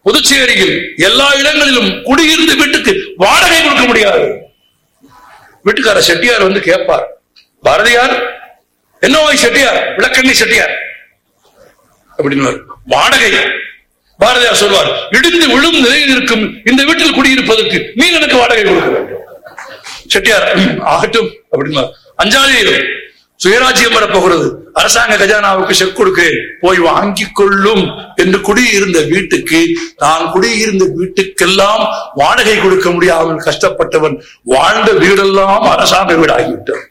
புதுச்சேரியில் எல்லா இடங்களிலும் குடியிருந்த வீட்டுக்கு வாடகை கொடுக்க முடியாது வீட்டுக்கார செட்டியார் வந்து கேட்பார் பாரதியார் என்ன செட்டியார் விளக்கண்ணி செட்டியார் அப்படின்னு வாடகை பாரதியார் சொல்வார் இடிந்து விழும் நிலையில் இருக்கும் இந்த வீட்டில் குடியிருப்பதற்கு நீ எனக்கு வாடகை கொடுக்க வேண்டும் செட்டியார் "ம், ஆகட்டும் அப்படின்னு அஞ்சாவது சுயராஜ்யம் வரப்போகிறது அரசாங்க கஜானாவுக்கு செக் கொடுக்கிறேன் போய் வாங்கிக் கொள்ளும் என்று குடியிருந்த வீட்டுக்கு நான் குடியிருந்த வீட்டுக்கெல்லாம் வாடகை கொடுக்க முடியாமல் கஷ்டப்பட்டவன் வாழ்ந்த வீடெல்லாம் அரசாங்க வீடாகிவிட்டது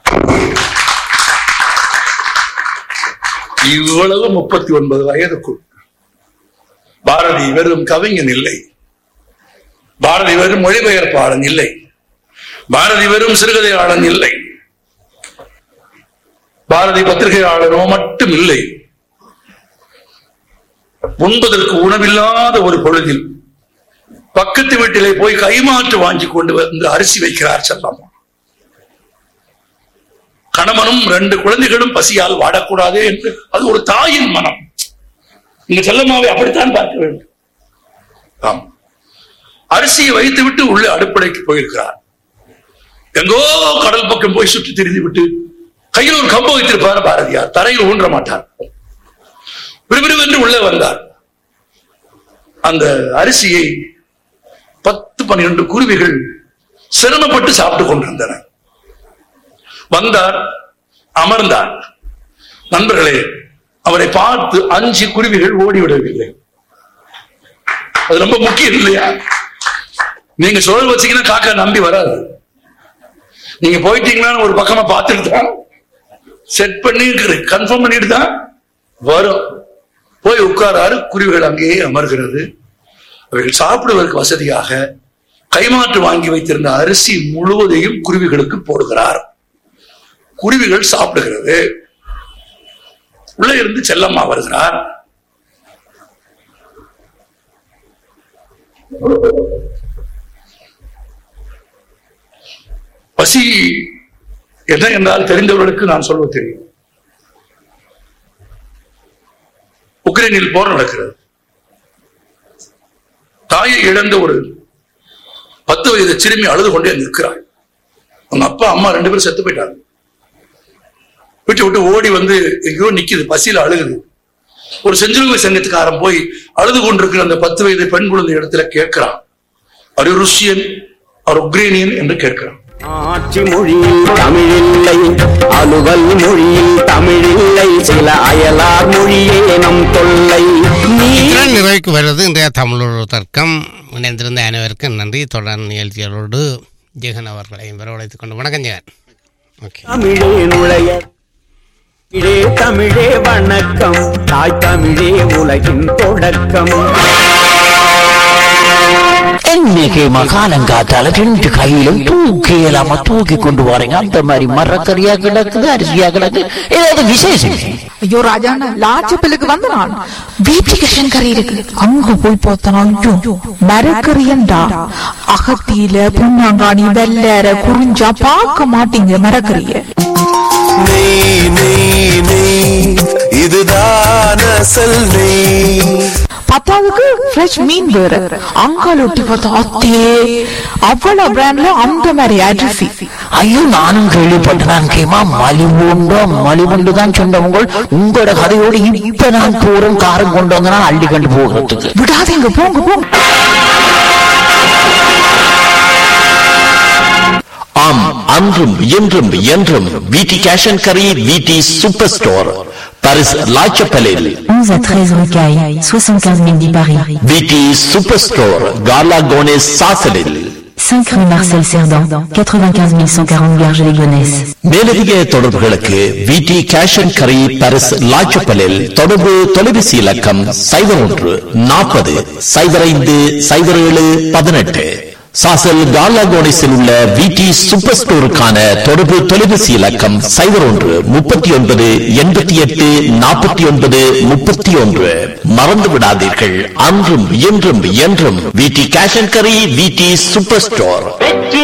இவ்வளவு முப்பத்தி ஒன்பது வயதுக்குள் பாரதி வெறும் கவிஞன் இல்லை பாரதி வெறும் மொழிபெயர்ப்பாளன் இல்லை பாரதி வெறும் சிறுகதையாளன் இல்லை பாரதி பத்திரிகையாளனோ மட்டும் இல்லை உண்பதற்கு உணவில்லாத ஒரு பொழுதில் பக்கத்து வீட்டிலே போய் கைமாற்று வாங்கி கொண்டு வந்து அரிசி வைக்கிறார் செல்லம்மா கணவனும் ரெண்டு குழந்தைகளும் பசியால் வாடக்கூடாதே என்று அது ஒரு தாயின் மனம் நீங்க செல்லம்மாவை அப்படித்தான் பார்க்க வேண்டும் ஆம் அரிசியை வைத்து விட்டு உள்ள அடுப்படைக்கு போயிருக்கிறார் எங்கோ கடல் பக்கம் போய் சுற்றி திரிந்து விட்டு கையில் ஒரு கம்பு வைத்திருப்பார் பாரதியார் தரையில் ஊன்ற மாட்டார் விறுவிறுவென்று உள்ளே வந்தார் அந்த அரிசியை பத்து பன்னிரண்டு குருவிகள் சிரமப்பட்டு சாப்பிட்டுக் கொண்டிருந்தன வந்தார் அமர்ந்தார் நண்பர்களே அவரை பார்த்து அஞ்சு குருவிகள் ஓடிவிடவில்லை அது ரொம்ப முக்கியம் இல்லையா நீங்க சுழல் வச்சீங்கன்னா காக்கா நம்பி வராது நீங்க போயிட்டீங்கன்னா ஒரு பக்கமா பார்த்துட்டு தான் செட் பண்ணி கன்ஃபார்ம் பண்ணிட்டு தான் வரும் போய் உட்காராரு குருவிகள் அங்கேயே அமர்கிறது அவர்கள் சாப்பிடுவதற்கு வசதியாக கைமாற்று வாங்கி வைத்திருந்த அரிசி முழுவதையும் குருவிகளுக்கு போடுகிறார் குருவிகள் சாப்பிடுகிறது உள்ள இருந்து செல்லம்மா வருகிறார் பசி என்ன என்றால் தெரிந்தவர்களுக்கு நான் சொல்வது தெரியும் உக்ரைனில் போர் நடக்கிறது தாயை இழந்த ஒரு பத்து வயது சிறுமி அழுது கொண்டே நிற்கிறாள் அவங்க அப்பா அம்மா ரெண்டு பேரும் செத்து போயிட்டாங்க விட்டு விட்டு ஓடி வந்து எங்கேயோ நிக்குது பசியில அழுகுது ஒரு செஞ்சிலுவை சங்கத்துக்காரன் போய் அழுது கொண்டிருக்கிற அந்த பத்து வயது பெண் குழந்தை இடத்துல கேட்கிறான் ஒரு ருஷ்யன் ஒரு உக்ரைனியன் என்று கேட்கிறான் ஆட்சி மொழியில் தமிழில்லை அலுவல் மொழியில் தமிழில்லை சில அயலார் மொழியே நம் தொல்லை நீ இத்துடன் நிறைவுக்கு வருவது இன்றைய தமிழொரு தர்க்கம் இணைந்திருந்த அனைவருக்கும் நன்றி தொடர் நிகழ்ச்சிகளோடு ஜெகன் அவர்களையும் வரவழைத்துக் கொண்டு வணக்கம் ஜெகன் ஓகே தமிழே நுழைய தமிழே தமிழே வணக்கம் தாய் தமிழே உலகின் தொடக்கம் இன்னைக்கு மகாலங்காத்தால ரெண்டு கையிலும் தூக்கி இல்லாம தூக்கி கொண்டு வரீங்க அந்த மாதிரி மரக்கறியா கிடக்குது அரிசியா கிடக்கு ஏதாவது விசேஷம் ஐயோ ராஜாண்ணா லாச்சப்பிலுக்கு வந்த நான் வீட்டுக்கு கறி இருக்கு அங்க போய் பார்த்தனா ஐயோ மரக்கறியண்டா அகத்தியில புண்ணாங்காணி வெள்ளற குறிஞ்சா பார்க்க மாட்டீங்க மரக்கறிய நெய் நெய் நெய் இதுதான் அசல் நெய் பத்தாவதுக்கு ஃப்ரெஷ் மீன் வேற அங்கால ஒட்டி பார்த்தா அத்தே அவ்வளவு பிராண்ட்ல அந்த மாதிரி அரிசி ஐயோ நானும் கேள்விப்பட்டேன் நான் கேமா மலிவுண்டோ மலிவுண்டு தான் சொன்னவங்க உங்களோட கதையோடு இப்ப நான் தூரம் காரம் கொண்டு வந்தனா அள்ளி கண்டு போகிறதுக்கு விடாதீங்க போங்க போங்க ஆம் அன்றும் இன்றும் என்றும் விடி கேஷ் அண்ட் கரி விடி சூப்பர் ஸ்டோர் பாரிஸ் லாச்சப்பலில் 11 à 13 rue Caille, 75 010 Paris. விடி சூப்பர் ஸ்டோர் காலா கோனேஸ் சாசலில் 5 rue Marcel Cerdan, 95 140 Garges-les-Gonesse. மேலதிக தொடர்புகளுக்கு விடி கேஷ் அண்ட் கரி பாரிஸ் லாச்சப்பலில் தொடர்பு தொலைபேசி இலக்கம் சைபர் ஒன்று நாற்பது சைபர் ஐந்து சைபர் ஏழு பதினெட்டு சாசல் காலாகோனிஸில் உள்ள விடி சூப்பர் ஸ்டோருக்கான தொடர்பு தொலைபேசி இலக்கம் சைபர் ஒன்று முப்பத்தி ஒன்பது எண்பத்தி எட்டு நாற்பத்தி ஒன்பது முப்பத்தி ஒன்று மறந்து விடாதீர்கள் அன்றும் இன்றும் என்றும் விடி கேஷ் அண்ட் கரி விடி சூப்பர் ஸ்டோர் வெற்றி